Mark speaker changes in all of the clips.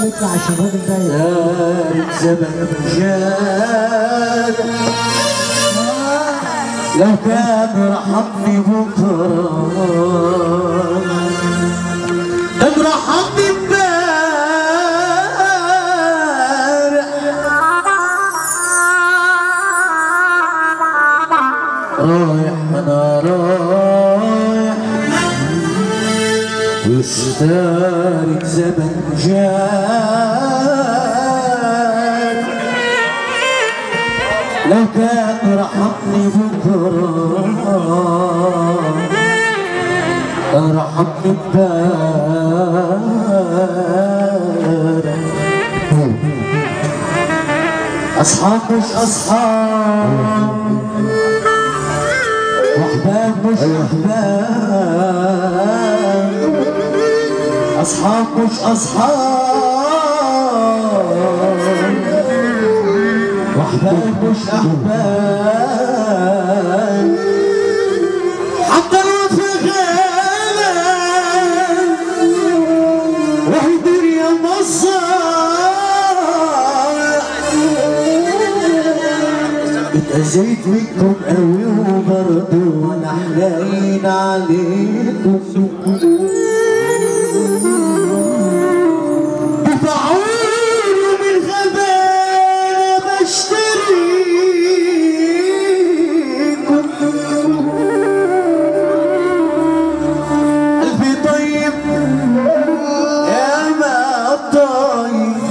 Speaker 1: اطلع عشان الراجل ده
Speaker 2: دار زمن جاد لو كان رحمني بكره كان رحمني امبارح رايح انا رايح وستارك زمن جاد لو كان رحمني بكره كان رحمني امبارح اصحاب مش اصحاب واحباب مش احباب اصحاب مش اصحاب واحباب مش احباب حتى لو في غلا وهي دنيا مصار اتأذيت منكم قوي وبرضه انا حنين عليكم دفعوني من غباء بشتريكم قلبي طيب يا ما طيب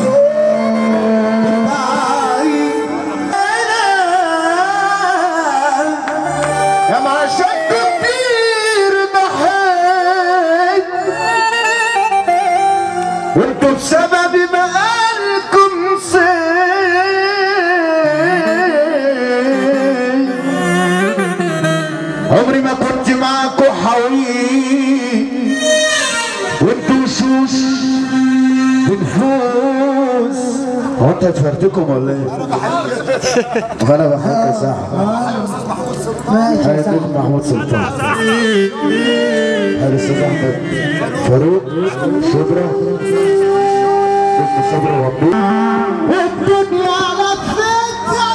Speaker 3: يا ما شك كتير بحب وانتوا بسبب مقالكم سيء عمري ما كنت معاكوا حويل وانتوا وشوش بنفوس هو انت اتفرتكم ولا ايه؟ طب انا بحكي صح
Speaker 1: ماشي يا
Speaker 3: هيديك
Speaker 1: صاحبي
Speaker 3: محمود سلطان هذا الاستاذ احمد فاروق شبرا ابن شبرا وابوه
Speaker 2: الدنيا لفتها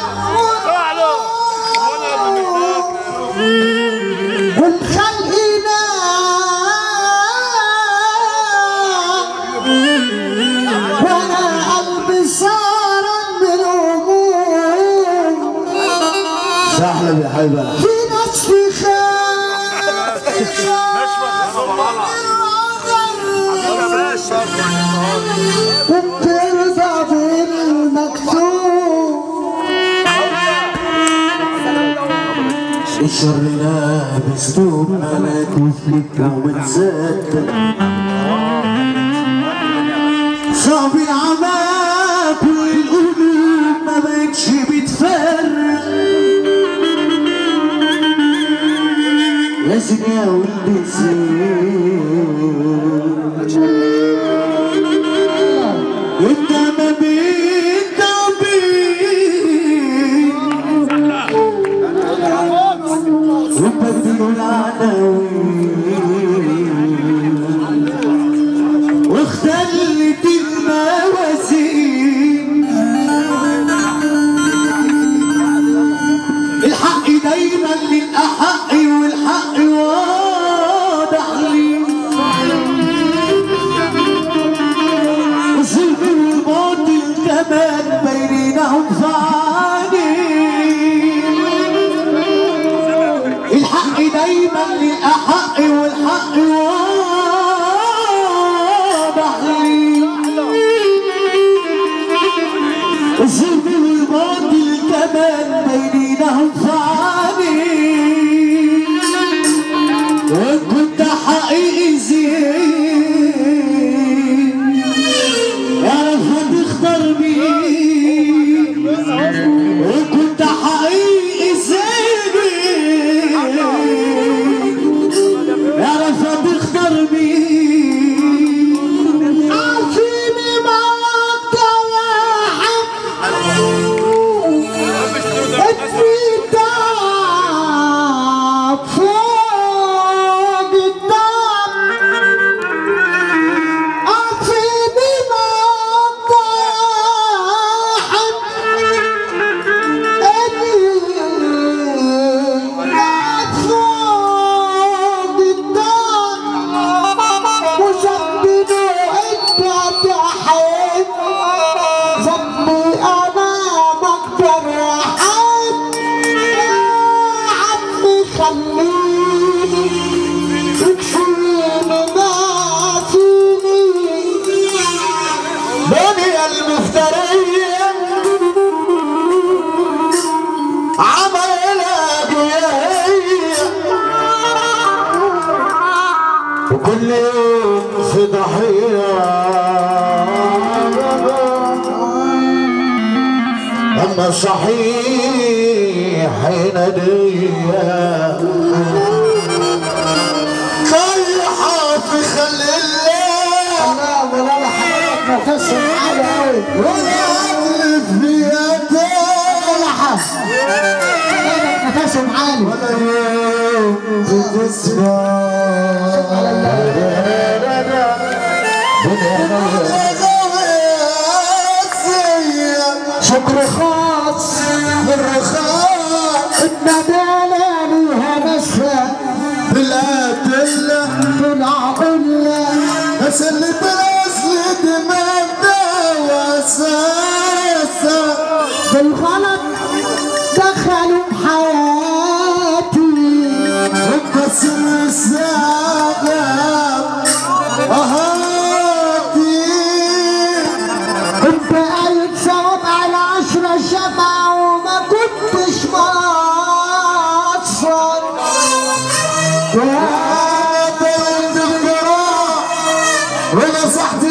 Speaker 2: والخلق نام وانا قلبي صار بالهموم
Speaker 3: سهلا يا حبيبي
Speaker 2: في ناس في خير وبترضى بالمكتوب الشر لابس دوب ملاك وفيك ومتزاد صعب العماك والقلوب ما بقتش بتفرق لازم يا ولد انت ما بين وبين وبدلوا العناوين واختلت الموازين الحق دايما للأحق والحق واضح لي الظلم والباطل كمان بينهم فعالي الحق دايما للأحق والحق واضح لي الظلم والباطل كمان بينهم فعالي وإن كنت حقيقي زين اعرف هتختار مين وإن كنت حقيقي زين اعرف هتختار مين عارفيني معاك يا حب كل يوم في ضحية أما صحيح نادية طيحة في خل الله
Speaker 1: الله ولا لا حضرتك نفسهم عالي قوي
Speaker 2: ولا ألف بيدك
Speaker 1: ولا حد حضرتك نفسهم عالي
Speaker 2: ولا يوم بتسمع
Speaker 1: شكر خاص
Speaker 2: بالرخاء
Speaker 1: الندالة ليها مسا
Speaker 2: بلاد الله
Speaker 1: بالعقلة
Speaker 2: بس اللي بلاس دماغ ده واساسا
Speaker 1: بالغلط دخلوا بحياتي
Speaker 2: وبكسر الساعة أهاتي
Speaker 1: كنت قايد صواب على عشرة شمعة وما كنتش مقصر
Speaker 2: وأنا طلعت القراء ونصحت